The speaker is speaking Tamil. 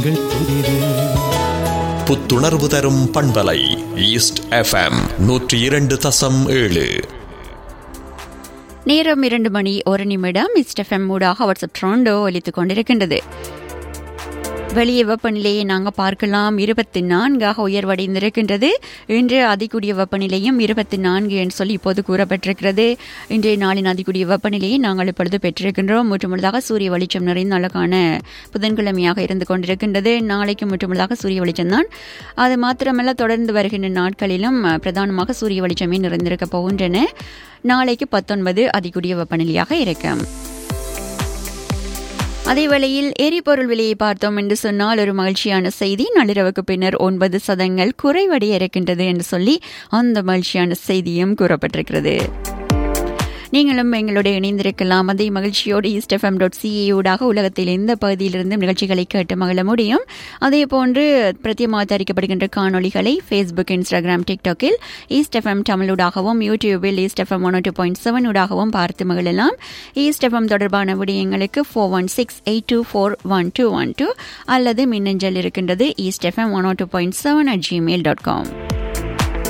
புத்துணர்வு தரும் பண்பலை ஈஸ்ட் எஃப்எம் நூற்றி இரண்டு தசம் ஏழு நேரம் இரண்டு மணி ஒரு நிமிடம் இஸ்டெஃப்எம் மூடாக வாட்ஸ்அப் ட்ரோண்டோ ஒலித்துக் கொண்டிருக்கின்றது வெளியே வெப்பநிலையை நாங்கள் பார்க்கலாம் இருபத்தி நான்காக உயர்வடைந்திருக்கின்றது இன்று அதிகூடிய வெப்பநிலையும் இருபத்தி நான்கு என்று சொல்லி இப்போது கூறப்பட்டிருக்கிறது இன்றைய நாளின் அதிகூடிய வெப்பநிலையை நாங்கள் இப்பொழுது பெற்றிருக்கின்றோம் முற்றுமுழுதாக சூரிய வெளிச்சம் நிறைந்த அழகான புதன்கிழமையாக இருந்து கொண்டிருக்கின்றது நாளைக்கு முற்றுமுழுதாக சூரிய வெளிச்சம் தான் அது மாத்திரமல்ல தொடர்ந்து வருகின்ற நாட்களிலும் பிரதானமாக சூரிய வெளிச்சமே நிறைந்திருக்க போகின்றன நாளைக்கு பத்தொன்பது அதிகூடிய வெப்பநிலையாக இருக்கும் அதே வேளையில் எரிபொருள் விலையை பார்த்தோம் என்று சொன்னால் ஒரு மகிழ்ச்சியான செய்தி நள்ளிரவுக்கு பின்னர் ஒன்பது சதங்கள் குறைவடைய இருக்கின்றது என்று சொல்லி அந்த மகிழ்ச்சியான செய்தியும் கூறப்பட்டிருக்கிறது நீங்களும் எங்களோட இணைந்திருக்கலாம் அதே மகிழ்ச்சியோடு ஈஸ்டெஃப்எம் டாட் சிஏயூடாக உலகத்தில் எந்த பகுதியிலிருந்து நிகழ்ச்சிகளை கேட்டு மகிழ முடியும் அதே போன்று பிரத்தியமாக தயாரிக்கப்படுகின்ற காணொலிகளை ஃபேஸ்புக் இன்ஸ்டாகிராம் டிக்டாக்கில் ஈஸ்ட் எஃப்எம் தமிழூடாகவும் யூடியூபில் East FM one two point seven ஊடாகவும் பார்த்து மகிழலாம் ஈஸ்ட் எஃப்எம் தொடர்பான விடயங்களுக்கு four one six eight two four one two one two அல்லது மின்னஞ்சல் இருக்கின்றது East FM one two point seven at Gmail dot com